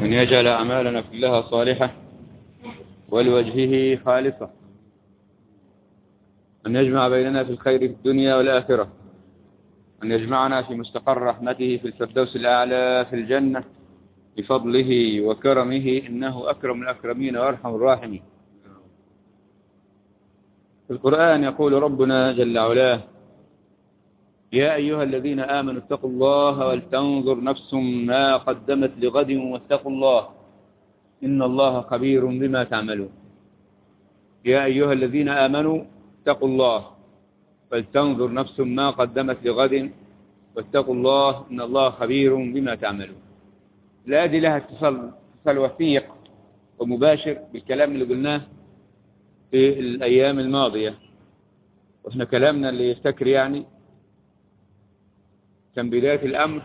أن يجعل أعمالنا كلها صالحة ولوجهه خالصة أن يجمع بيننا في الخير في الدنيا والآخرة أن يجمعنا في مستقر رحمته في الفردوس الأعلى في الجنة بفضله وكرمه إنه أكرم الأكرمين وأرحم الراحمين في القرآن يقول ربنا جل علاه يا أيها الذين آمنوا اتقوا الله ولتنظر نفس ما قدمت لغد واتقوا الله إن الله خبير بما تعملون يا أيها الذين آمنوا اتقوا الله فلتنظر نفس ما قدمت لغد واتقوا الله إن الله خبير بما تعملون لا دي لها اتصال اتصال وثيق ومباشر بالكلام اللي قلناه في الأيام الماضية وإحنا كلامنا اللي يفتكر يعني كان بداية الأمر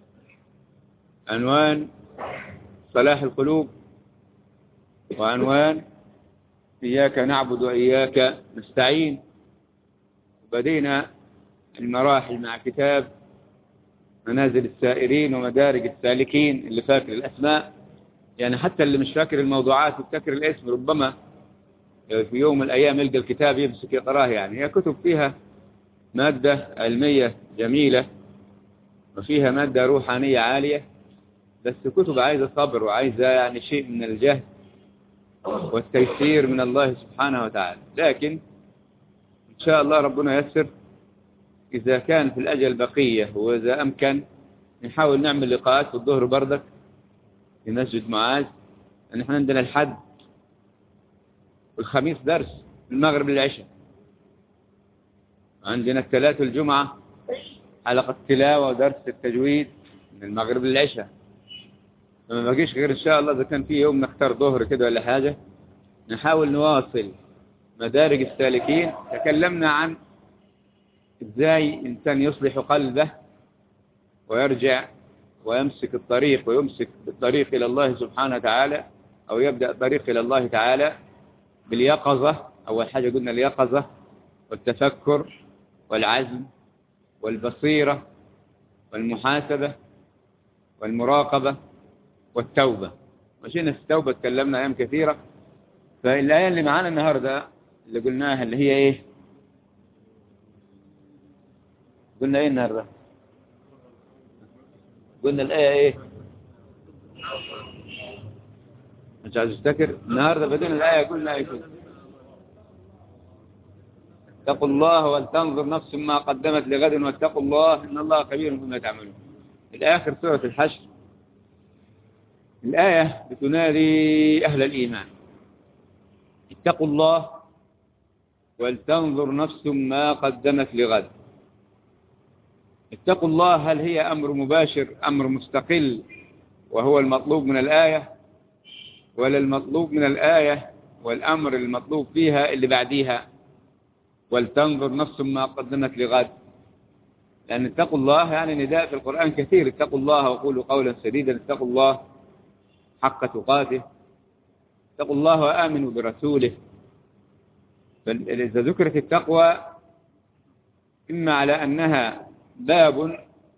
عنوان صلاح القلوب وعنوان إياك نعبد وإياك نستعين بدينا المراحل مع كتاب منازل السائرين ومدارج السالكين اللي فاكر الأسماء يعني حتى اللي مش فاكر الموضوعات وفاكر الاسم ربما في يوم من الأيام يلقى الكتاب يمسك يقراه يعني هي كتب فيها مادة علمية جميلة وفيها مادة روحانية عالية بس كتب عايزة صبر وعايزة يعني شيء من الجهد والتيسير من الله سبحانه وتعالى لكن إن شاء الله ربنا يسر إذا كان في الأجل بقية وإذا أمكن نحاول نعمل لقاءات في الظهر بردك في مسجد معاذ أن احنا عندنا الحد والخميس درس المغرب للعشاء عندنا الثلاث الجمعة حلقة تلاوة ودرس التجويد من المغرب للعشاء فما بقيش غير إن شاء الله إذا كان في يوم نختار ظهر كده ولا حاجة نحاول نواصل مدارج السالكين تكلمنا عن ازاي إنسان يصلح قلبه ويرجع ويمسك الطريق ويمسك الطريق إلى الله سبحانه وتعالى أو يبدأ الطريق إلى الله تعالى باليقظة أول حاجة قلنا اليقظة والتفكر والعزم والبصيرة والمحاسبة والمراقبة والتوبة مشينا في التوبة تكلمنا أيام كثيرة فالآية اللي معانا النهاردة اللي قلناها اللي هي إيه قلنا إيه النهاردة قلنا الآية إيه مش عايز افتكر النهاردة بدينا الآية قلنا إيه كده اتقوا الله ولتنظر نفس ما قدمت لغد واتقوا الله إن الله خبير بما تعملون الآخر سورة الحشر الآية بتنادي أهل الإيمان اتقوا الله ولتنظر نفس ما قدمت لغد اتقوا الله هل هي أمر مباشر أمر مستقل وهو المطلوب من الآية ولا المطلوب من الآية والأمر المطلوب فيها اللي بعديها ولتنظر نفس ما قدمت لغد لأن اتقوا الله يعني نداء في القرآن كثير اتقوا الله وقولوا قولا سديدا اتقوا الله حق تقاته اتقوا الله وآمنوا برسوله فإذا ذكرت التقوى إما على أنها باب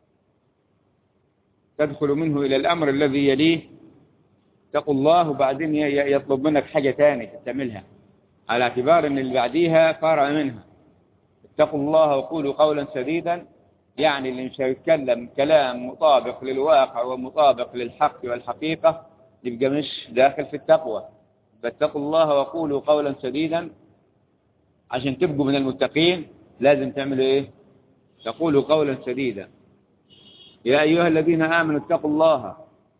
تدخل منه إلى الأمر الذي يليه اتقوا الله وبعدين يطلب منك حاجة ثانية تعملها على اعتبار أن اللي بعديها فرع منها اتقوا الله وقولوا قولا سديدا يعني اللي مش هيتكلم كلام مطابق للواقع ومطابق للحق والحقيقة يبقى مش داخل في التقوى فاتقوا الله وقولوا قولا سديدا عشان تبقوا من المتقين لازم تعملوا ايه تقولوا قولا سديدا يا أيها الذين آمنوا اتقوا الله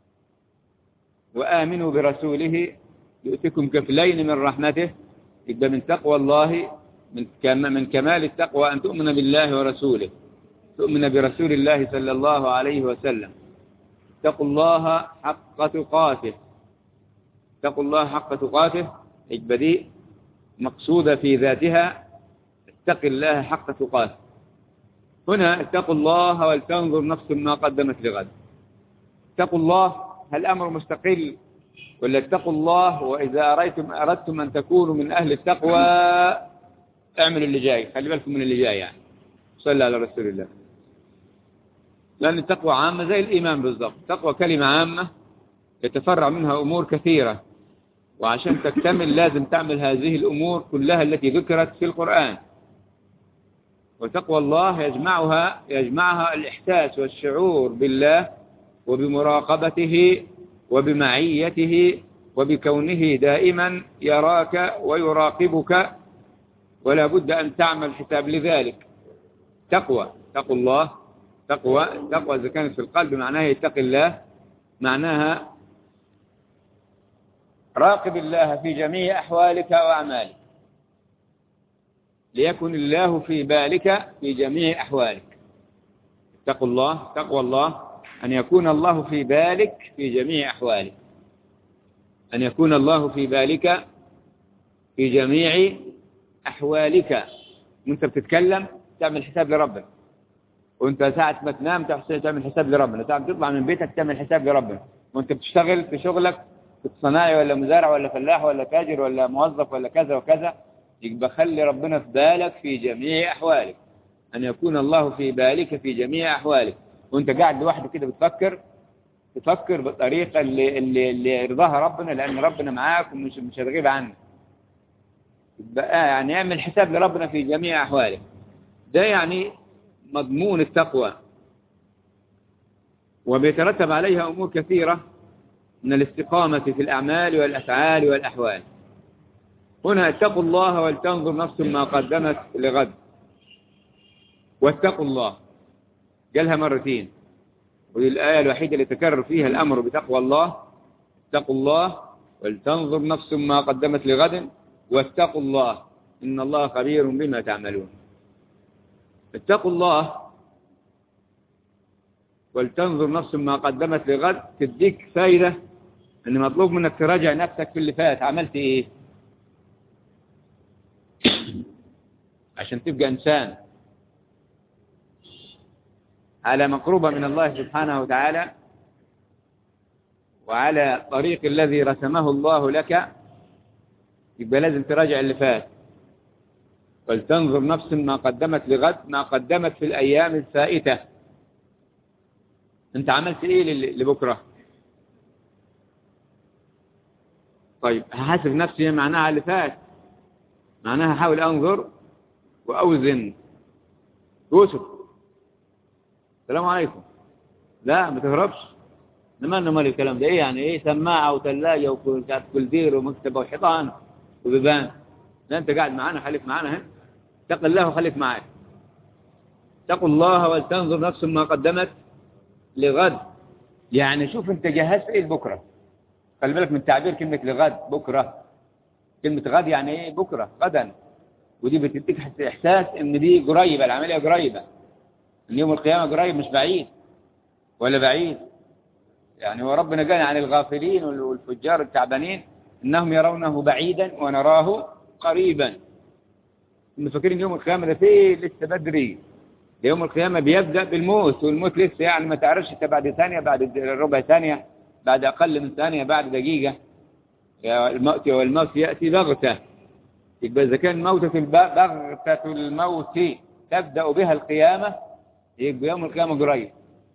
وآمنوا برسوله يؤتكم كفلين من رحمته يبقى من تقوى الله من من كمال التقوى أن تؤمن بالله ورسوله تؤمن برسول الله صلى الله عليه وسلم اتقوا الله حق تقاته اتقوا الله حق تقاته يبقى دي مقصودة في ذاتها اتق الله حق تقاته هنا اتقوا الله ولتنظر نفس ما قدمت لغد اتقوا الله هل أمر مستقل ولا اتقوا الله وإذا أريتم أردتم أن تكونوا من أهل التقوى اعملوا اللي جاي خلي بالكم من اللي جاي يعني صلى على رسول الله لأن التقوى عامة زي الإيمان بالضبط التقوى كلمة عامة يتفرع منها أمور كثيرة وعشان تكتمل لازم تعمل هذه الأمور كلها التي ذكرت في القرآن وتقوى الله يجمعها يجمعها الإحساس والشعور بالله وبمراقبته وبمعيته وبكونه دائما يراك ويراقبك ولا بد أن تعمل حساب لذلك تقوى تقوى الله تقوى تقوى إذا كانت في القلب معناها يتقي الله معناها راقب الله في جميع أحوالك وأعمالك ليكن الله في بالك في جميع أحوالك اتقوا الله تقوى الله أن يكون الله في بالك في جميع أحوالك أن يكون الله في بالك في جميع أحوالك وانت بتتكلم تعمل حساب لربنا وانت ساعة ما تنام تعمل حساب لربنا ساعة تطلع من بيتك تعمل حساب لربنا وانت بتشتغل في شغلك كنت صناعي ولا مزارع ولا فلاح ولا تاجر ولا موظف ولا كذا وكذا يبقى خلي ربنا في بالك في جميع أحوالك أن يكون الله في بالك في جميع أحوالك وانت قاعد لوحدك كده بتفكر تفكر بالطريقة اللي, اللي, اللي يرضاها ربنا لأن ربنا معاك ومش مش هتغيب عنك يبقى يعني اعمل حساب لربنا في جميع أحوالك ده يعني مضمون التقوى وبيترتب عليها أمور كثيرة من الاستقامة في الأعمال والأفعال والأحوال هنا اتقوا الله ولتنظر نفس ما قدمت لغد واتقوا الله قالها مرتين ودي الآية الوحيدة اللي تكرر فيها الأمر بتقوى الله اتقوا الله ولتنظر نفس ما قدمت لغد واتقوا الله إن الله خبير بما تعملون اتقوا الله ولتنظر نفس ما قدمت لغد تديك فايدة ان مطلوب منك تراجع نفسك في اللي فات عملت ايه عشان تبقى انسان على مقروبة من الله سبحانه وتعالى وعلى طريق الذي رسمه الله لك يبقى لازم تراجع اللي فات ولتنظر نفس ما قدمت لغد ما قدمت في الأيام الفائتة انت عملت ايه لبكرة طيب هحاسب نفسي معناها اللي فات معناها حاول انظر واوزن يوسف السلام عليكم لا ما تهربش نمنا مال الكلام ده ايه يعني ايه سماعة وثلاجة وكلدير ومكتبة وحيطان وبيبان لا انت قاعد معانا خليك معانا هنا اتق الله وخليك معاك اتقوا الله ولتنظر نفس ما قدمت لغد يعني شوف انت جهزت ايه لبكره خلي بالك من تعبير كلمة لغد بكرة كلمة غد يعني ايه بكرة غدا ودي بتديك احساس ان دي قريبة العملية قريبة ان يوم القيامة قريب مش بعيد ولا بعيد يعني وربنا قال عن الغافلين والفجار التعبانين انهم يرونه بعيدا ونراه قريبا إن فاكرين يوم القيامة ده فيه لسه بدري يوم القيامة بيبدأ بالموت والموت لسه يعني ما تعرفش انت بعد ثانية بعد ربع ثانية بعد أقل من ثانية بعد دقيقة الموت والموت يأتي بغتة يبقى إذا كان موتة بغتة الموت تبدأ بها القيامة يبقى يوم القيامة قريب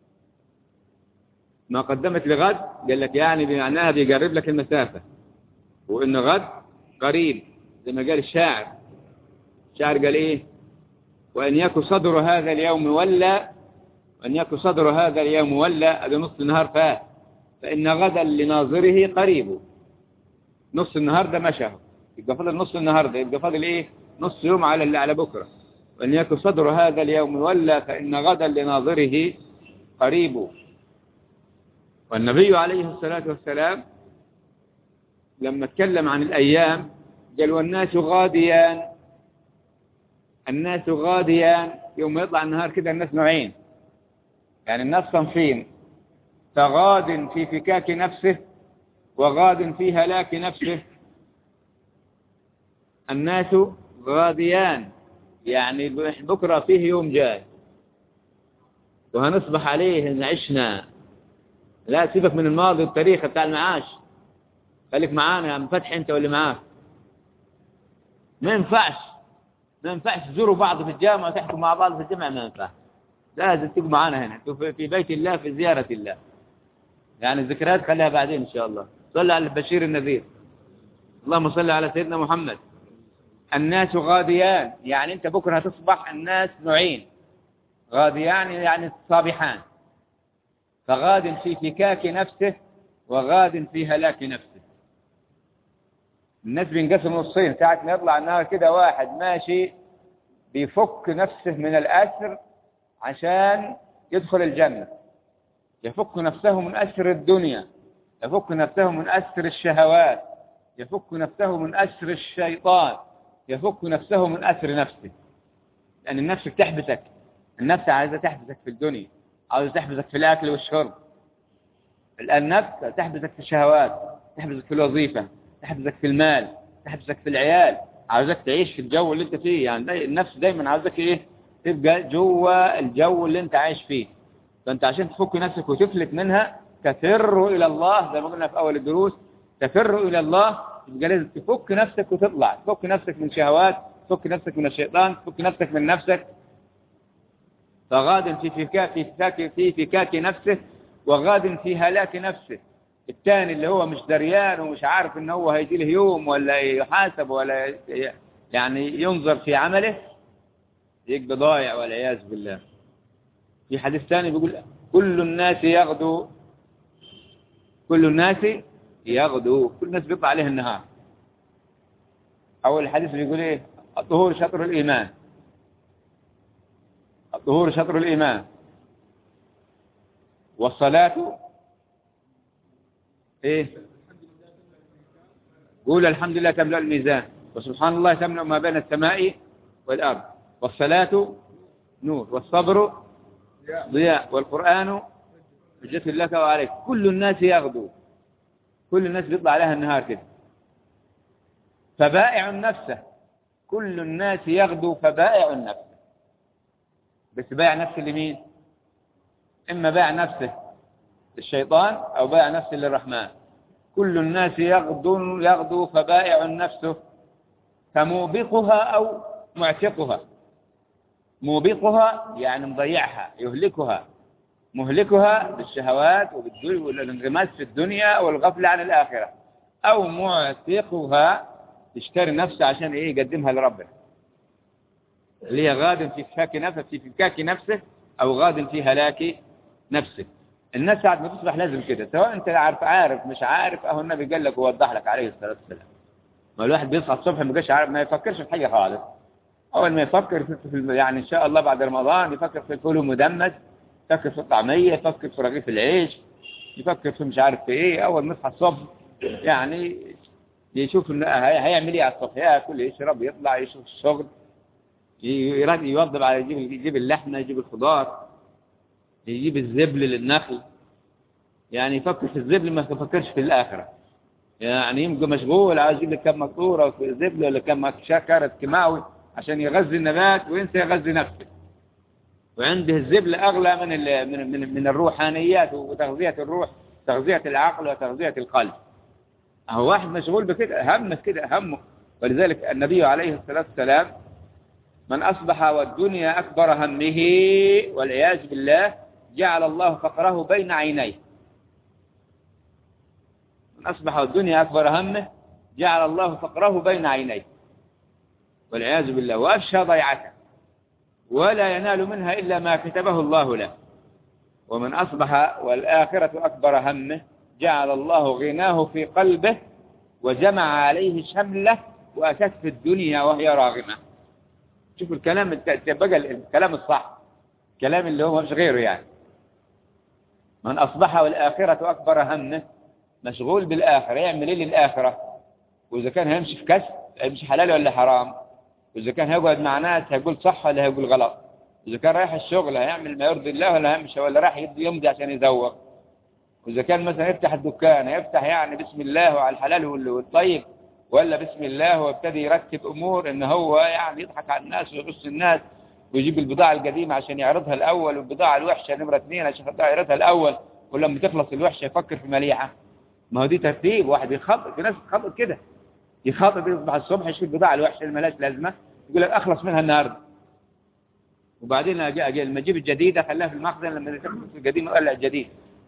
ما قدمت لغد قال لك يعني بمعناها بيقرب لك المسافة وإن غد قريب زي ما قال الشاعر الشاعر قال إيه وأن يكن صدر هذا اليوم ولا وأن يكن صدر هذا اليوم ولا هذا نص النهار فات فإن غدا لناظره قريب نص النهار ده مشى يبقى فاضل نص النهار ده يبقى فاضل إيه نص يوم على اللي على بكرة وأن يكن صدر هذا اليوم ولا فإن غدا لناظره قريب والنبي عليه الصلاة والسلام لما اتكلم عن الأيام قال والناس غاديان الناس غاديان يوم يطلع النهار كده الناس نوعين يعني الناس صنفين فغاد في فكاك نفسه وغاد في هلاك نفسه الناس غاديان يعني بكرة فيه يوم جاي وهنصبح عليه إن عشنا لا سيبك من الماضي والتاريخ بتاع المعاش خليك معانا يا عم فتحي انت واللي معاك ما ينفعش ما ينفعش تزوروا بعض في الجامعة وتحكوا مع بعض في الجامعة ما ينفعش لازم تبقوا معانا هنا في بيت الله في زيارة الله يعني الذكريات خليها بعدين إن شاء الله صلى على البشير النذير اللهم صل على سيدنا محمد الناس غاديان يعني أنت بكرة هتصبح الناس نوعين غاديان يعني صابحان فغاد في فكاك نفسه وغاد في هلاك نفسه الناس بينقسم نصين ساعة ما يطلع النهار كده واحد ماشي بيفك نفسه من الأسر عشان يدخل الجنة يفك نفسه من أسر الدنيا يفك نفسه من أسر الشهوات يفك نفسه من أسر الشيطان يفك نفسه من أسر نفسه لأن النفس بتحبسك النفس عايزة تحبسك في الدنيا عايزة تحبسك في الأكل والشرب النفس تحبسك في الشهوات تحبسك في الوظيفة تحبسك في المال تحبسك في العيال عاوزك تعيش في الجو اللي انت فيه يعني داي النفس دايما عاوزك ايه تبقى جوه الجو اللي انت عايش فيه فانت عشان تفك نفسك وتفلت منها تفر الى الله زي ما قلنا في اول الدروس تفر الى الله يبقى لازم تفك نفسك وتطلع تفك نفسك من شهوات تفك نفسك من الشيطان تفك نفسك من نفسك فغاد في فكاك في فكاك في فكاك نفسه وغاد في هلاك نفسه الثاني اللي هو مش دريان ومش عارف ان هو هيجي له يوم ولا يحاسب ولا يعني ينظر في عمله يبقى ضايع والعياذ بالله في حديث ثاني بيقول كل الناس يغدو كل الناس يغدو كل الناس بيطلع عليه النهار أول الحديث بيقول إيه الطهور شطر الإيمان الطهور شطر الإيمان والصلاة إيه قول الحمد لله تملأ الميزان وسبحان الله تملأ ما بين السماء والأرض والصلاة نور والصبر ضياء والقرآن حجة لك وعليك كل الناس يغدو كل الناس بيطلع عليها النهار كده فبائع نفسه كل الناس يغدو فبائع نفسه بس بايع نفسه لمين إما بايع نفسه للشيطان أو بايع نفسه للرحمن كل الناس يغدو يغدو فبائع نفسه فموبقها أو معتقها موبقها يعني مضيعها يهلكها مهلكها بالشهوات والانغماس في الدنيا والغفلة عن الآخرة أو معتقها يشتري نفسه عشان إيه يقدمها لربنا اللي هي غاد في فكاك نفسه في فكاك نفسه أو غاد في هلاك نفسه الناس ساعة ما تصبح لازم كده سواء أنت عارف عارف مش عارف أهو النبي قال لك ووضح لك عليه الصلاة والسلام ما الواحد بيصحى الصبح ما بقاش عارف ما يفكرش في حاجة خالص أول ما يفكر في في يعني إن شاء الله بعد رمضان يفكر في الفول المدمس يفكر في الطعمية يفكر في رغيف العيش يفكر في مش عارف في إيه أول ما يصحى الصبح يعني يشوف إنه هيعمل إيه على الصبح ياكل يشرب يطلع يشوف الشغل يوظف على يجيب يجيب اللحمة يجيب الخضار يجيب الزبل للنخل يعني يفكر في الزبل ما يفكرش في الآخرة يعني يبقى مشغول عايز يجيب لك كم مقطورة زبل ولا كم شكرة كيماوي عشان يغذي النبات وينسى يغذي نفسه وعنده الزبل أغلى من من من, من الروحانيات وتغذية الروح تغذية العقل وتغذية القلب هو واحد مشغول بكده همه كده همه ولذلك النبي عليه الصلاة والسلام من أصبح والدنيا أكبر همه والعياذ بالله جعل الله فقره بين عينيه من أصبح والدنيا أكبر همه جعل الله فقره بين عينيه والعياذ بالله وأفشى ضيعته ولا ينال منها إلا ما كتبه الله له ومن أصبح والآخرة أكبر همه جعل الله غناه في قلبه وجمع عليه شمله وأتت في الدنيا وهي راغمة شوفوا الكلام بقى الكلام الصح الكلام اللي هو مش غيره يعني من أصبح والآخرة أكبر همه مشغول بالآخرة يعمل إيه للآخرة وإذا كان هيمشي في كسب هيمشي حلال ولا حرام وإذا كان هيقعد مع ناس هيقول صح ولا هيقول غلط إذا كان رايح الشغل هيعمل ما يرضي الله ولا هيمشي ولا رايح يمضي عشان يزوق وإذا كان مثلا يفتح الدكان هيفتح يعني بسم الله وعلى الحلال والطيب ولا بسم الله وابتدي يرتب أمور إن هو يعني يضحك على الناس ويغش الناس ويجيب البضاعة القديمة عشان يعرضها الأول والبضاعة الوحشة نمرة اثنين عشان يعرضها الأول ولما تخلص الوحشة يفكر في مليحة ما هو دي ترتيب واحد يخطط في ناس تخطط كده يخاطب يصبح الصبح يشوف البضاعة الوحشة اللي مالهاش لازمة يقول لك أخلص منها النهاردة وبعدين أجي أجي لما أجيب الجديدة خليها في المخزن لما تخلص القديمة أقلع الجديد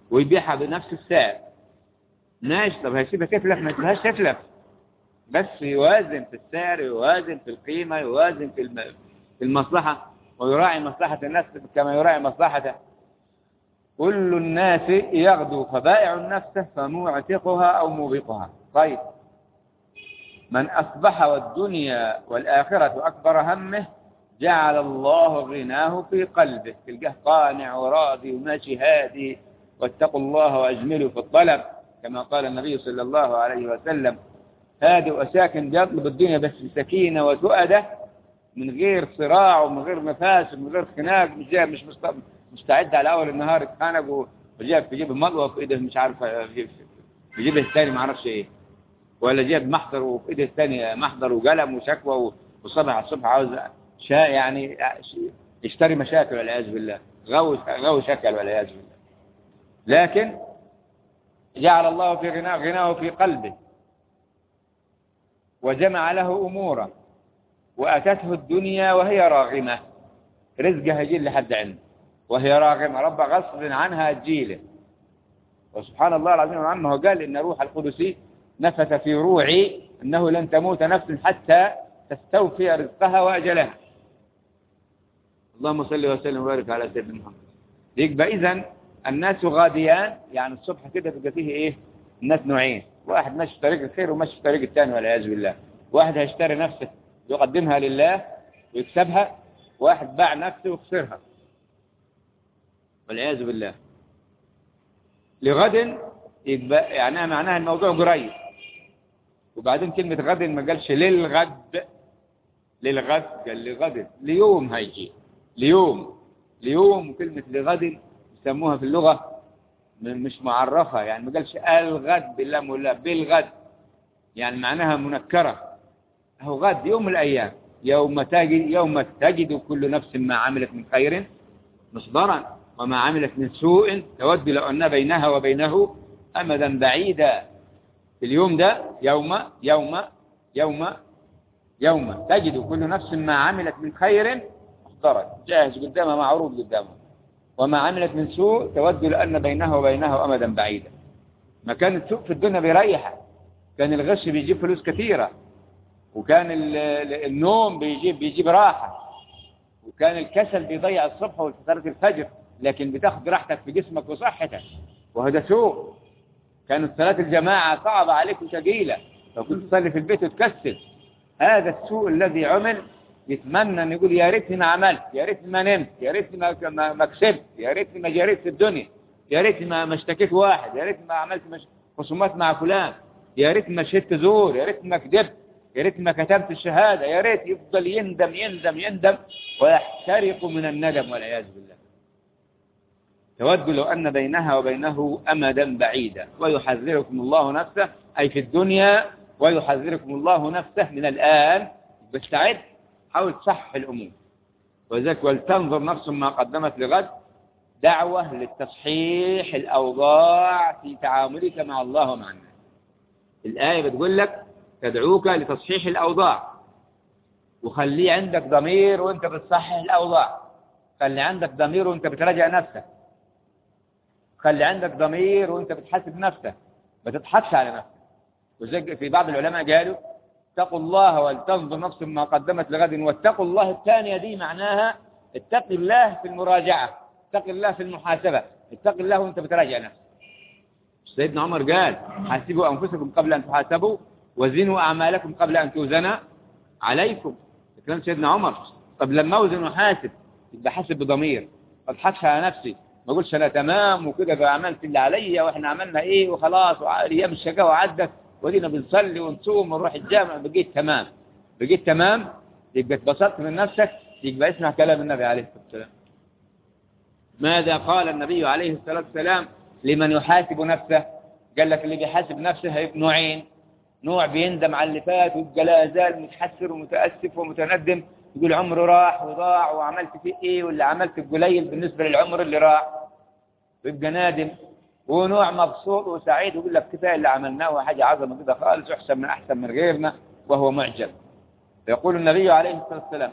ويبيعها بنفس السعر ماشي طب هيسيبها تتلف ما يسيبهاش تتلف بس يوازن في السعر يوازن في القيمة يوازن في الم... في المصلحة ويراعي مصلحة الناس كما يراعي مصلحته كل الناس يغدو فبائع نفسه فمعتقها أو موبقها طيب من أصبح والدنيا والآخرة أكبر همه جعل الله غناه في قلبه تلقاه قانع وراضي وماشي هادي واتقوا الله وأجملوا في الطلب كما قال النبي صلى الله عليه وسلم هادي وساكن بيطلب الدنيا بس بسكينة وتؤدة من غير صراع ومن غير مفاسد من غير خناق مش جاي مش مستعد على أول النهار اتخانق وجاب في جيب مطوة في إيده مش عارف في جيبه الثاني ما اعرفش إيه ولا جاب محضر وفي إيده الثاني محضر وقلم وشكوى وصبح الصبح عاوز شاء يعني يشتري مشاكل والعياذ بالله غو غو شكل والعياذ بالله لكن جعل الله في غناه غناه في قلبه وجمع له أمورا وأتته الدنيا وهي راغمة رزقها يجي لحد عنده وهي راغمة رب غصب عنها تجيله وسبحان الله العظيم وعمه قال إن روح القدسي نفث في روعي أنه لن تموت نفس حتى تستوفي رزقها وأجلها اللهم صل وسلم وبارك على سيدنا محمد يبقى إذا الناس غاديان يعني الصبح كده تبقى فيه إيه الناس نوعين واحد ماشي في طريق الخير وماشي في طريق الثاني والعياذ بالله واحد هيشتري نفسه يقدمها لله ويكسبها واحد باع نفسه وخسرها والعياذ بالله لغد يبقى يعني معناها الموضوع قريب وبعدين كلمة غد ما قالش للغد للغد قال لغد ليوم هيجي ليوم ليوم كلمة لغد يسموها في اللغة مش معرفة يعني ما قالش الغد باللام ولا بالغد يعني معناها منكرة هو غد يوم من الأيام يوم تجد يوم تجد كل نفس ما عملت من خير مصدرا وما عملت من سوء تود لو أن بينها وبينه أمدا بعيدا في اليوم ده يوم يوم يوم يوم تجد كل نفس ما عملت من خير مصدرا جاهز قدامها معروض قدامها وما عملت من سوء تود لأن بينها وبينه أمدا بعيدا ما كان السوء في الدنيا بيريحك كان الغش بيجيب فلوس كثيرة وكان النوم بيجيب بيجيب راحة وكان الكسل بيضيع الصبح وفترة الفجر لكن بتاخد راحتك في جسمك وصحتك وهذا سوء كانت صلاة الجماعة صعبة عليك وثقيلة فكنت تصلي في البيت وتكسل هذا السوء الذي عمل يتمنى ان يقول يا ريتني ما عملت يا ريتني ما نمت يا ريتني ما ما كسبت يا ريتني ما جريت في الدنيا يا ريتني ما ما اشتكيت واحد يا ريتني ما عملت مش خصومات مع فلان يا ريتني ما شهدت زور يا ريتني ما كذبت يا ريتني ما كتبت الشهادة يا ريت يفضل يندم يندم يندم ويحترق من الندم والعياذ بالله تود لو أن بينها وبينه أمدا بعيدا ويحذركم الله نفسه أي في الدنيا ويحذركم الله نفسه من الآن باستعد حاول تصحح الأمور وذلك ولتنظر نفس ما قدمت لغد دعوة للتصحيح الأوضاع في تعاملك مع الله ومع الناس الآية بتقول لك تدعوك لتصحيح الأوضاع وخليه عندك ضمير وانت بتصحح الأوضاع خلي عندك ضمير وانت بتراجع نفسك خلي عندك ضمير وانت بتحاسب نفسك ما تضحكش على نفسك وزي في بعض العلماء قالوا اتقوا الله ولتنظر نفس ما قدمت لغد واتقوا الله الثانية دي معناها اتق الله في المراجعة اتق الله في المحاسبة اتق الله وانت بتراجع نفسك سيدنا عمر قال حاسبوا أنفسكم قبل أن تحاسبوا وزنوا أعمالكم قبل أن توزن عليكم كلام سيدنا عمر طب لما أوزن وحاسب يبقى حاسب بضمير ما اضحكش على نفسي ما اقولش انا تمام وكده عملت اللي عليا واحنا عملنا ايه وخلاص وايام الشقاوه عدت ودينا بنصلي ونصوم ونروح الجامع بقيت تمام بقيت تمام يبقى اتبسطت من نفسك يبقى اسمع كلام النبي عليه الصلاه والسلام ماذا قال النبي عليه الصلاه والسلام لمن يحاسب نفسه قال لك اللي بيحاسب نفسه هيبقى نوعين نوع بيندم على اللي فات ويبقى لا يزال متحسر ومتاسف ومتندم يقول عمره راح وضاع وعملت فيه ايه واللي عملت قليل بالنسبة للعمر اللي راح ويبقى نادم ونوع مبسوط وسعيد ويقول لك كفايه اللي عملناه حاجة عظمة كده خالص واحسن من احسن من غيرنا وهو معجب يقول النبي عليه الصلاة والسلام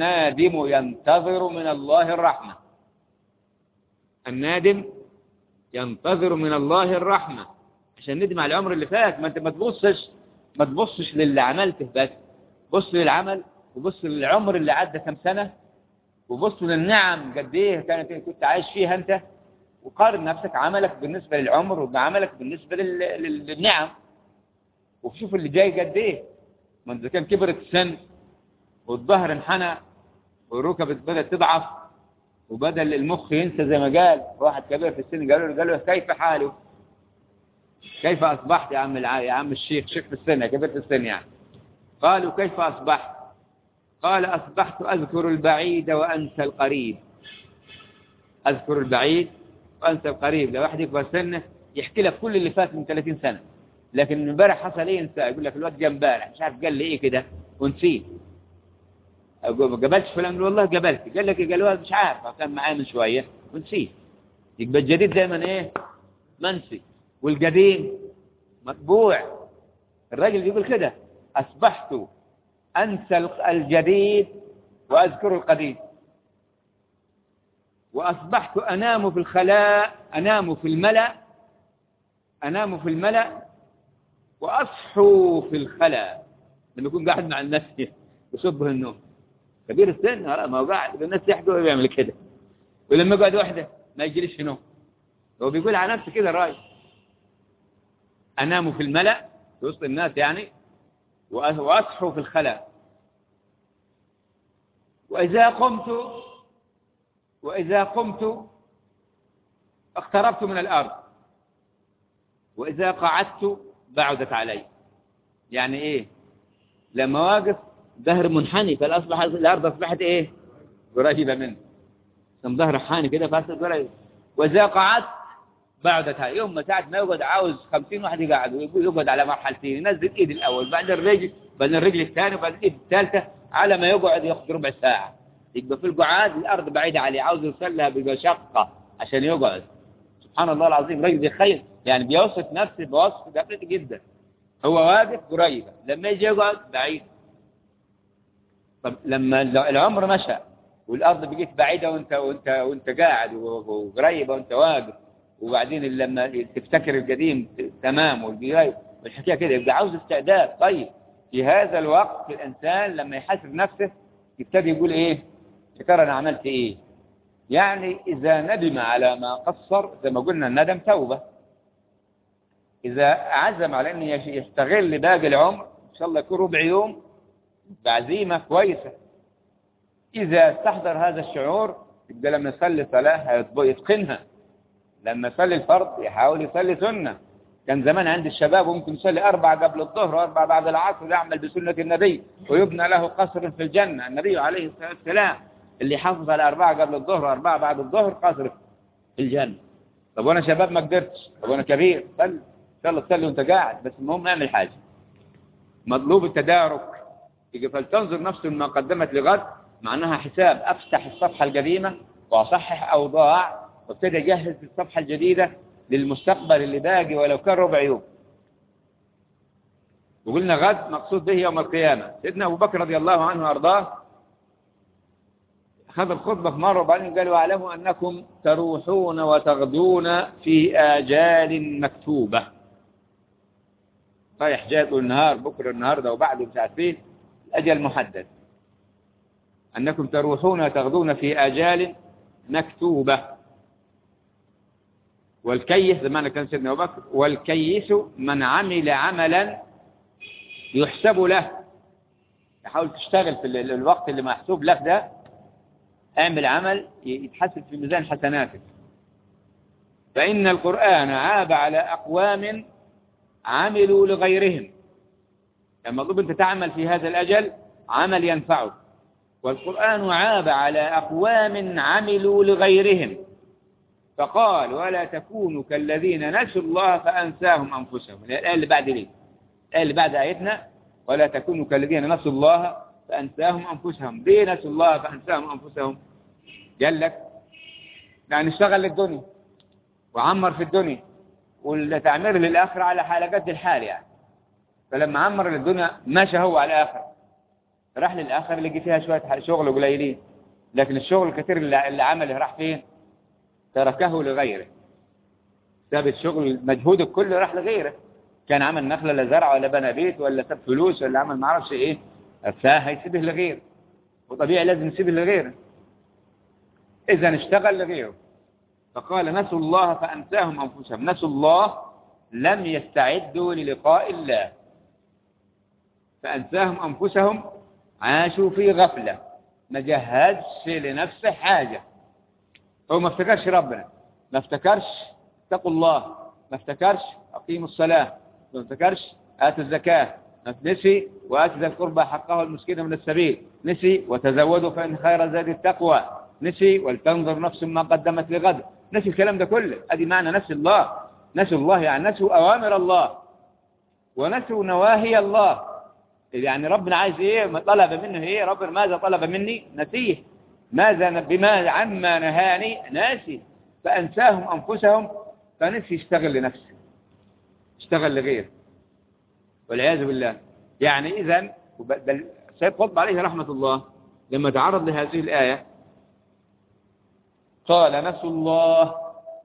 النادم ينتظر من الله الرحمة النادم ينتظر من الله الرحمة عشان ندم على العمر اللي فات ما انت ما تبصش ما تبصش للي عملته بس بص للعمل وبص للعمر اللي عدى كم سنة وبص للنعم قد ايه كانت كنت عايش فيها انت وقارن نفسك عملك بالنسبة للعمر وعملك بالنسبة لل- للنعم وشوف اللي جاي قد ايه ما انت كان كبرت السن والظهر انحنى والركب بدأت تضعف وبدل المخ ينسى زي ما قال واحد كبير في السن قالوا له قالوا له كيف حاله كيف أصبحت يا عم الع... يا عم الشيخ شيخ في السن كبير في السن يعني قالوا كيف أصبحت قال أصبحت أذكر البعيد وأنسى القريب أذكر البعيد وأنسى القريب لو واحد يكبر سنه يحكي لك كل اللي فات من 30 سنة لكن امبارح حصل ايه ينسى يقول لك الواد جه امبارح مش عارف قال لي ايه كده ونسيت أقول ما قابلتش فلان يقول والله قابلت قال لك إيه؟ قال له مش عارف كان معايا من شويه ونسيت يبقى الجديد دايما ايه منسي والقديم مطبوع الراجل بيقول كده اصبحت انسى الجديد واذكر القديم واصبحت انام في الخلاء انام في الملأ انام في الملأ واصحو في الخلاء لما يكون قاعد مع الناس يصبه النوم كبير السن لا ما هو قاعد الناس يحكوا ويعمل كده ولما يقعد وحده ما يجريش نوم هو بيقول على نفسه كده راي انام في الملأ في وسط الناس يعني واصحو في الخلاء واذا قمت واذا قمت اقتربت من الارض واذا قعدت بعدت علي يعني ايه لما واقف ظهر منحني فالاصبح الارض اصبحت ايه قريبه منه كم ظهر حاني كده فاصل قريب واذا قعدت بعدت علي يوم ما ساعه ما يقعد عاوز 50 واحد يقعد ويقول يقعد على مرحلتين ينزل ايد الاول بعدين الرجل بعدين الرجل الثاني وبعدين الايد الثالثه على ما يقعد ياخذ ربع ساعه يبقى في القعاد الارض بعيده عليه عاوز يوصل لها بمشقه عشان يقعد سبحان الله العظيم رجل بيخيل يعني بيوصف نفسه بوصف دقيق جدا هو واقف قريبه لما يجي يقعد بعيد طب لما العمر مشى والارض بقيت بعيده وانت وانت وانت قاعد وقريبه وانت واقف وبعدين لما تفتكر القديم تمام والجاي والحكايه كده يبقى عاوز استعداد طيب في هذا الوقت الانسان لما يحاسب نفسه يبتدي يقول ايه يا ترى انا عملت ايه يعني اذا ندم على ما قصر زي ما قلنا الندم توبه اذا عزم على انه يستغل باقي العمر ان شاء الله يكون ربع يوم بعزيمه كويسه اذا استحضر هذا الشعور يبقى لما يصلي صلاه يتقنها لما يصلي الفرض يحاول يصلي سنة كان زمان عند الشباب ممكن يصلي أربعة قبل الظهر وأربعة بعد العصر يعمل بسنة النبي ويبنى له قصر في الجنة النبي عليه الصلاة والسلام اللي حافظ على أربعة قبل الظهر وأربعة بعد الظهر قصر في الجنة طب وأنا شباب ما قدرتش طب وأنا كبير صلي إن شاء الله تصلي وأنت قاعد بس المهم اعمل حاجة مطلوب التدارك يجي فلتنظر نفسه ما قدمت لغد معناها حساب أفتح الصفحة القديمة وأصحح أوضاع وابتدى يجهز الصفحة الجديدة للمستقبل اللي باقي ولو كان ربع يوم وقلنا غد مقصود به يوم القيامة سيدنا أبو بكر رضي الله عنه وأرضاه أخذ الخطبة في مرة وبعدين قال واعلموا أنكم تروحون وتغدون في آجال مكتوبة رايح جاي طول النهار بكرة النهاردة وبعده مش عارفين الأجل محدد أنكم تروحون وتغدون في آجال مكتوبة والكيس زمان كان سيدنا أبو بكر والكيس من عمل عملا يحسب له تحاول تشتغل في الوقت اللي محسوب لك ده اعمل عمل يتحسب في ميزان حسناتك فإن القرآن عاب على أقوام عملوا لغيرهم لما مطلوب أنت تعمل في هذا الأجل عمل ينفعك والقرآن عاب على أقوام عملوا لغيرهم فقال ولا تكونوا كالذين نسوا الله فأنساهم أنفسهم الآية اللي بعد ليه الآية اللي بعد آيتنا ولا تكونوا كالذين نسوا الله فأنساهم أنفسهم ليه نسوا الله فأنساهم أنفسهم قال لك يعني اشتغل للدنيا وعمر في الدنيا والتعمير للآخرة على حلقات الحال يعني فلما عمر للدنيا ماشى هو على الآخرة راح للآخرة لقي فيها شوية شغل قليلين لكن الشغل الكثير اللي عمله راح فين تركه لغيره ساب الشغل مجهوده كله راح لغيره كان عمل نخلة لا زرع ولا بنى بيت ولا ساب فلوس ولا عمل ما اعرفش ايه فهيسيبه لغيره وطبيعي لازم يسيبه لغيره اذا اشتغل لغيره فقال نسوا الله فانساهم انفسهم نسوا الله لم يستعدوا للقاء الله فانساهم انفسهم عاشوا في غفله ما جهزش لنفسه حاجه هو ما افتكرش ربنا ما افتكرش اتقوا الله ما افتكرش اقيموا الصلاه ما افتكرش آتوا الزكاة نسي وآتوا ذا القربى حقه المسكين من السبيل نسي وتزودوا فإن خير زاد التقوى نسي ولتنظر نفس ما قدمت لغد نسي الكلام ده كله ادي معنى نسي الله نسوا الله يعني نسوا أوامر الله ونسوا نواهي الله يعني ربنا عايز ايه طلب منه ايه ربنا ماذا طلب مني نسيه ماذا بما عما نهاني ناسي فأنساهم أنفسهم فنسي يشتغل لنفسه اشتغل لغيره والعياذ بالله يعني إذا بل سيد قطب عليه رحمة الله لما تعرض لهذه الآية قال نسوا الله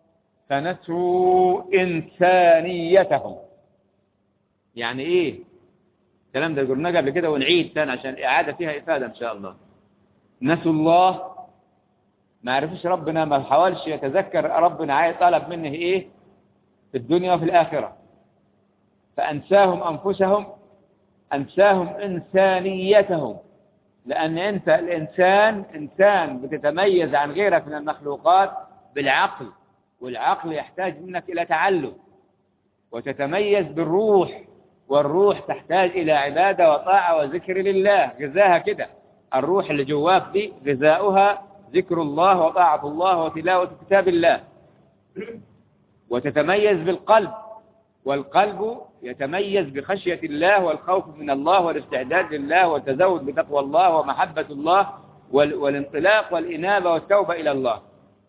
فنسوا إنسانيتهم يعني إيه الكلام ده قلنا قبل كده ونعيد ثاني عشان إعادة فيها إفادة إن شاء الله نسوا الله ما عرفش ربنا ما حاولش يتذكر ربنا عايز طلب منه إيه في الدنيا وفي الآخرة فأنساهم أنفسهم أنساهم إنسانيتهم لأن أنت الإنسان إنسان بتتميز عن غيرك من المخلوقات بالعقل والعقل يحتاج منك إلى تعلم وتتميز بالروح والروح تحتاج إلى عبادة وطاعة وذكر لله غذاها كده الروح اللي جواك دي غذاؤها ذكر الله وطاعة الله وتلاوة كتاب الله وتتميز بالقلب والقلب يتميز بخشية الله والخوف من الله والاستعداد لله والتزود بتقوى الله ومحبة الله والانطلاق والإنابة والتوبة إلى الله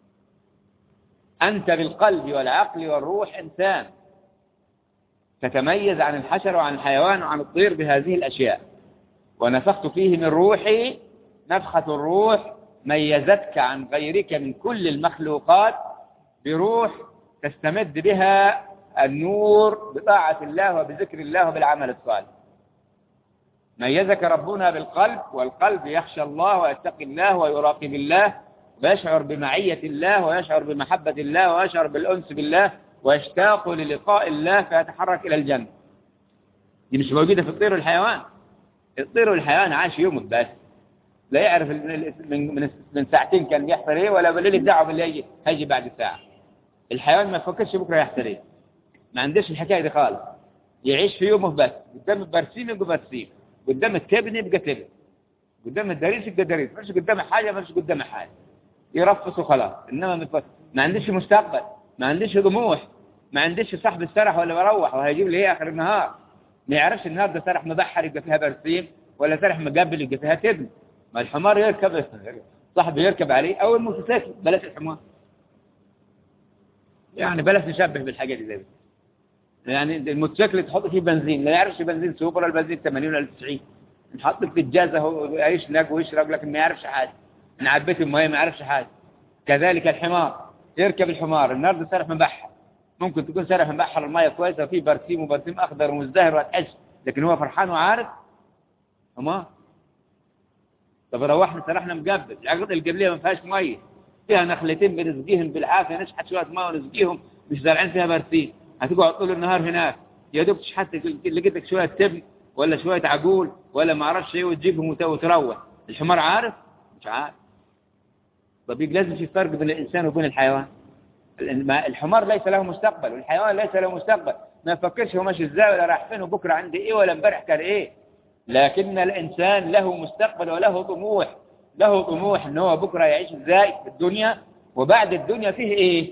أنت بالقلب والعقل والروح إنسان تتميز عن الحشر وعن الحيوان وعن الطير بهذه الأشياء ونفخت فيه من روحي نفخة الروح ميزتك عن غيرك من كل المخلوقات بروح تستمد بها النور بطاعة الله وبذكر الله وبالعمل الصالح ميزك ربنا بالقلب والقلب يخشى الله ويتقي الله ويراقب الله ويشعر بمعية الله ويشعر بمحبة الله ويشعر بالأنس بالله ويشتاق للقاء الله فيتحرك إلى الجنة دي مش موجودة في الطير والحيوان الطير والحيوان عاش يوم بس لا يعرف من من من ساعتين كان بيحصل ايه ولا بالليل دعوه باللي هيجي هيجي بعد ساعه الحيوان ما يفكرش بكره يحصل ايه ما عندوش الحكايه دي خالص يعيش في يومه بس قدام البرسيم يبقى برسيم قدام التبن يبقى تبن قدام الدريس يبقى دريس مش قدام حاجه مش قدام حاجه يرفص وخلاص انما متفق. ما عندوش مستقبل ما عندوش طموح ما عندوش صاحب السرح ولا بروح وهيجيب لي ايه اخر النهار ما يعرفش النهار ده سرح مبحر يبقى فيها برسيم ولا سرح مقبل يبقى فيها تبن ما الحمار يركب صاحبه يركب عليه او الموتوسيكل بلاش الحمار يعني بلاش نشبه بالحاجه دي زي يعني الموتوسيكل تحط فيه بنزين لا يعرفش بنزين سوبر ولا بنزين 80 ولا 90 نحط في الجازة هو يعيش ناك ويشرب لكن ما يعرفش حاجه نعبيه الميه ما يعرفش حاجه كذلك الحمار يركب الحمار النهار ده سرح مبحر ممكن تكون سرح مبحر الميه كويسه وفيه برسيم وبرسيم اخضر ومزدهر وتحس لكن هو فرحان وعارف حمار طب روحنا سرحنا مقبل العقد القبليه ما فيهاش ميه فيها نخلتين بنسقيهم بالعافيه نشحت شويه ميه ونسقيهم مش زارعين فيها برسيم هتقعد طول النهار هناك يا دوب تشحت لقيت لك شويه تبن ولا شويه عجول ولا ما اعرفش ايه وتجيبهم وتروح الحمار عارف مش عارف طب لازم في فرق بين الانسان وبين الحيوان الحمار ليس له مستقبل والحيوان ليس له مستقبل ما يفكرش هو ماشي ازاي ولا راح فين وبكره عندي ايه ولا امبارح كان ايه لكن الانسان له مستقبل وله طموح له طموح ان هو بكره يعيش ازاي في الدنيا وبعد الدنيا فيه ايه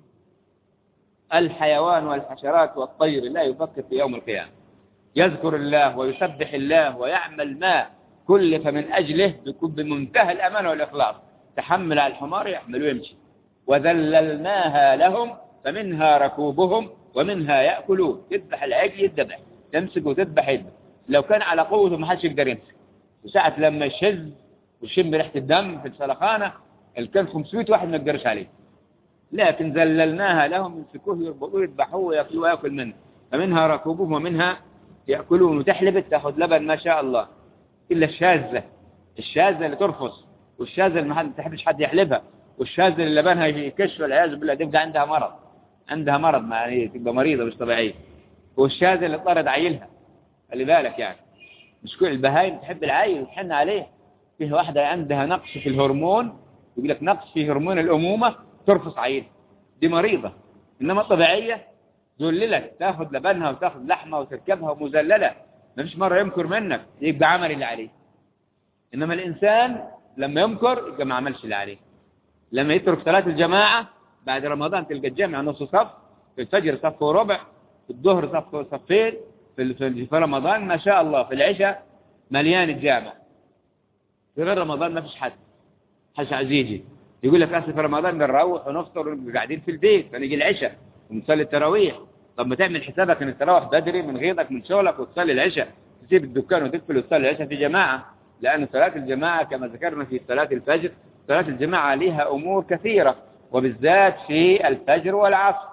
الحيوان والحشرات والطير لا يفكر في يوم القيامة يذكر الله ويسبح الله ويعمل ما كلف من أجله بيكون بمنتهى الأمان والإخلاص تحمل على الحمار يحمل ويمشي وذللناها لهم فمنها ركوبهم ومنها يأكلون تذبح العجل يذبح تمسك وتذبح يذبح لو كان على قوته ما حدش يقدر يمسك وساعة لما يشز ويشم ريحة الدم في السلخانة اللي كان 500 واحد ما يقدرش عليه لكن ذللناها لهم يمسكوه يربطوه يذبحوه وياكلوه وياكل منه فمنها ركوبهم ومنها يأكلون وتحلبت تاخذ لبن ما شاء الله إلا الشاذة الشاذة اللي ترفص والشاذة اللي ما تحبش حد يحلبها والشاذة اللي لبنها يكش والعياذ بالله تبقى عندها مرض عندها مرض يعني تبقى مريضة مش طبيعية والشاذة اللي طرد عيلها خلي بالك يعني مش كل البهايم تحب العيل وتحن عليه فيه واحدة عندها نقص في الهرمون يقول لك نقص في هرمون الأمومة ترفص عيل دي مريضة إنما الطبيعية ذللت تاخذ لبنها وتاخذ لحمها وتركبها ومذللة ما فيش مرة يمكر منك يبقى عمل اللي عليه إنما الإنسان لما يمكر يبقى ما عملش اللي عليه لما يترك صلاة الجماعة بعد رمضان تلقى الجامع نص صف في الفجر صف وربع في الظهر صف وصفين في في رمضان ما شاء الله في العشاء مليان الجامع في غير رمضان ما فيش حد حش عايز يجي يقول لك اصل في رمضان بنروح ونفطر وقاعدين في البيت فنيجي العشاء ونصلي التراويح طب ما تعمل حسابك انك تروح بدري من غيظك من شغلك وتصلي العشاء تسيب الدكان وتقفل وتصلي العشاء في جماعه لان صلاه الجماعه كما ذكرنا في صلاه الفجر صلاه الجماعه لها امور كثيره وبالذات في الفجر والعصر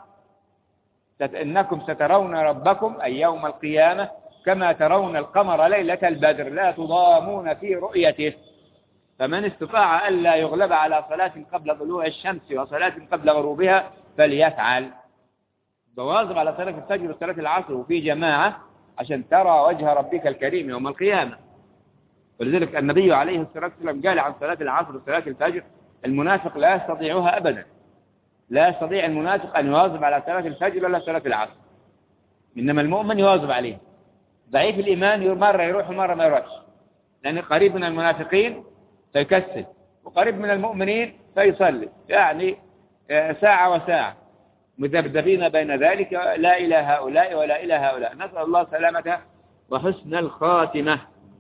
إنكم سترون ربكم أي يوم القيامة كما ترون القمر ليلة البدر لا تضامون في رؤيته فمن استطاع ألا يغلب على صلاة قبل طلوع الشمس وصلاة قبل غروبها فليفعل بواظب على صلاة الفجر وصلاة العصر وفي جماعة عشان ترى وجه ربك الكريم يوم القيامة ولذلك النبي عليه الصلاة والسلام قال عن صلاة العصر وصلاة الفجر المنافق لا يستطيعها أبدا لا يستطيع المنافق أن يواظب على صلاة الفجر ولا صلاة العصر إنما المؤمن يواظب عليه ضعيف الإيمان مرة يروح ومرة ما يروحش لأن قريب من المنافقين فيكسل وقريب من المؤمنين فيصلي يعني ساعة وساعة مذبذبين بين ذلك لا إلى هؤلاء ولا إلى هؤلاء نسأل الله سلامته وحسن الخاتمة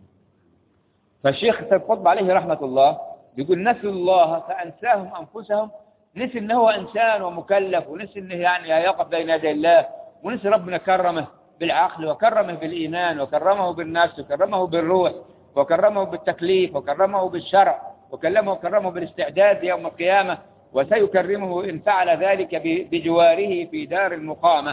فالشيخ سيد قطب عليه رحمة الله يقول نسوا الله فأنساهم أنفسهم نسي ان هو انسان ومكلف ونسي انه يعني يقف بين يدي الله ونسي ربنا كرمه بالعقل وكرمه بالايمان وكرمه بالنفس وكرمه بالروح وكرمه بالتكليف وكرمه بالشرع وكلمه وكرمه بالاستعداد يوم القيامة وسيكرمه إن فعل ذلك بجواره في دار المقامة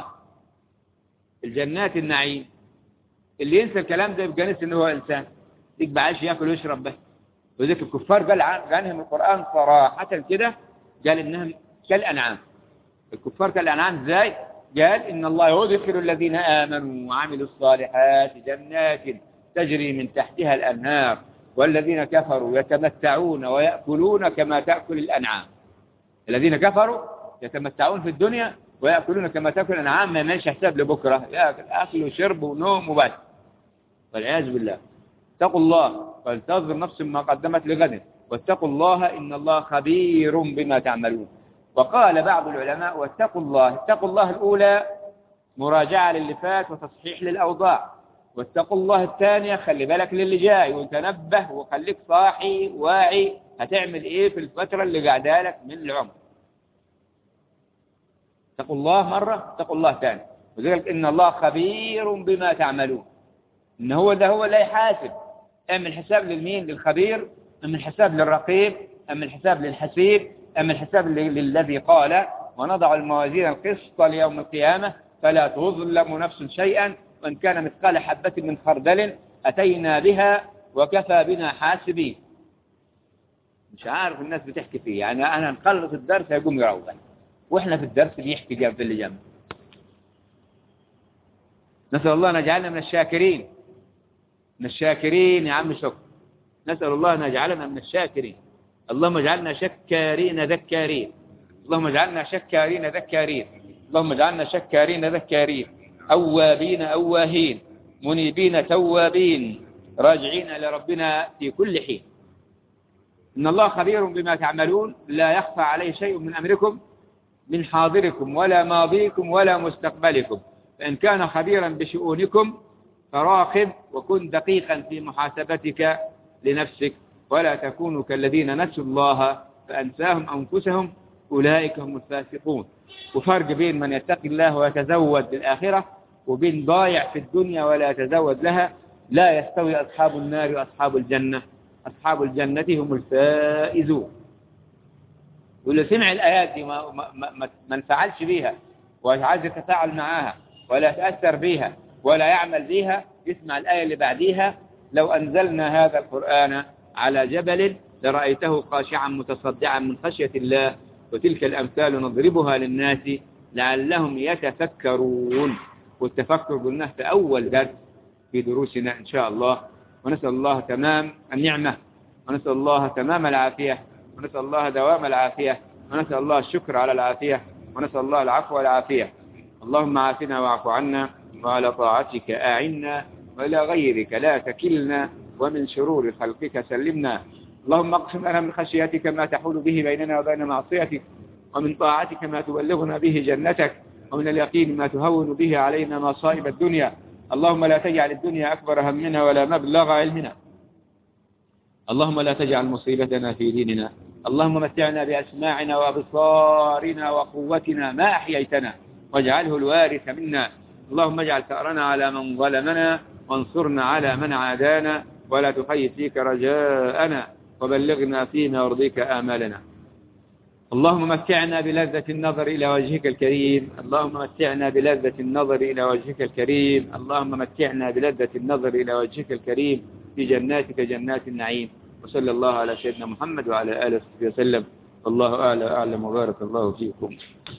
الجنات النعيم اللي ينسى الكلام ده يبقى نسي ان هو انسان يبقى عايش ياكل ويشرب به وذلك الكفار قال عنهم القرآن صراحة كده قال إنهم كالأنعام الكفار كالأنعام ازاي قال إن الله يدخل الذين آمنوا وعملوا الصالحات جنات تجري من تحتها الأنهار والذين كفروا يتمتعون ويأكلون كما تأكل الأنعام الذين كفروا يتمتعون في الدنيا ويأكلون كما تأكل الأنعام ما يمنش حساب لبكرة يأكل أكل وشرب ونوم وبس والعياذ بالله اتقوا الله فلتنظر نفس ما قدمت لغد واتقوا الله إن الله خبير بما تعملون وقال بعض العلماء واتقوا الله اتقوا الله الأولى مراجعة للي فات وتصحيح للأوضاع واتقوا الله الثانية خلي بالك للي جاي وتنبه وخليك صاحي واعي هتعمل ايه في الفترة اللي قاعدة لك من العمر اتقوا الله مرة اتقوا الله ثاني وذلك إن الله خبير بما تعملون إن هو ده هو اللي يحاسب اعمل حساب للمين للخبير أم الحساب للرقيب أم الحساب للحسيب أم الحساب للذي قال ونضع الموازين القسط ليوم القيامة فلا تظلم نفس شيئا وإن كان مثقال حبة من خردل أتينا بها وكفى بنا حاسبين مش عارف الناس بتحكي فيه يعني أنا نخلص الدرس يقوم يروح وإحنا في الدرس بيحكي جاب في اللي جنب نسأل الله أن يجعلنا من الشاكرين من الشاكرين يا عم شكر نسأل الله أن يجعلنا من الشاكرين اللهم اجعلنا شكارين ذكارين اللهم اجعلنا شكارين ذكارين اللهم اجعلنا شكارين ذكارين أوابين أواهين منيبين توابين راجعين لربنا في كل حين إن الله خبير بما تعملون لا يخفى عليه شيء من أمركم من حاضركم ولا ماضيكم ولا مستقبلكم فإن كان خبيرا بشؤونكم فراقب وكن دقيقا في محاسبتك لنفسك ولا تكونوا كالذين نسوا الله فأنساهم أنفسهم أولئك هم الفاسقون وفرق بين من يتقي الله ويتزود للآخرة وبين ضايع في الدنيا ولا يتزود لها لا يستوي أصحاب النار وأصحاب الجنة أصحاب الجنة هم الفائزون واللي سمع الآيات دي ما, ما, ما, ما انفعلش بيها ومش عايز يتفاعل معاها ولا يتأثر بيها ولا يعمل بيها يسمع الآية اللي بعديها لو أنزلنا هذا القرآن على جبل لرأيته خاشعا متصدعا من خشية الله وتلك الأمثال نضربها للناس لعلهم يتفكرون والتفكر قلناه في أول درس في دروسنا إن شاء الله ونسأل الله تمام النعمة ونسأل الله تمام العافية ونسأل الله دوام العافية ونسأل الله الشكر على العافية ونسأل الله العفو والعافية اللهم عافنا واعف عنا وعلى طاعتك أعنا وإلى غيرك لا تكلنا ومن شرور خلقك سلمنا اللهم اقسم لنا من خشيتك ما تحول به بيننا وبين معصيتك ومن طاعتك ما تبلغنا به جنتك ومن اليقين ما تهون به علينا مصائب الدنيا اللهم لا تجعل الدنيا أكبر همنا ولا مبلغ علمنا اللهم لا تجعل مصيبتنا في ديننا اللهم متعنا بأسماعنا وأبصارنا وقوتنا ما أحييتنا واجعله الوارث منا اللهم اجعل ثأرنا على من ظلمنا وانصرنا على من عادانا ولا تخيب فيك رجاءنا وبلغنا فيما يرضيك آمالنا اللهم متعنا بلذة النظر إلى وجهك الكريم اللهم متعنا بلذة النظر إلى وجهك الكريم اللهم متعنا بلذة النظر إلى وجهك الكريم في جناتك جنات النعيم وصلى الله على سيدنا محمد وعلى آله وصحبه وسلم والله أعلى أعلم وبارك الله فيكم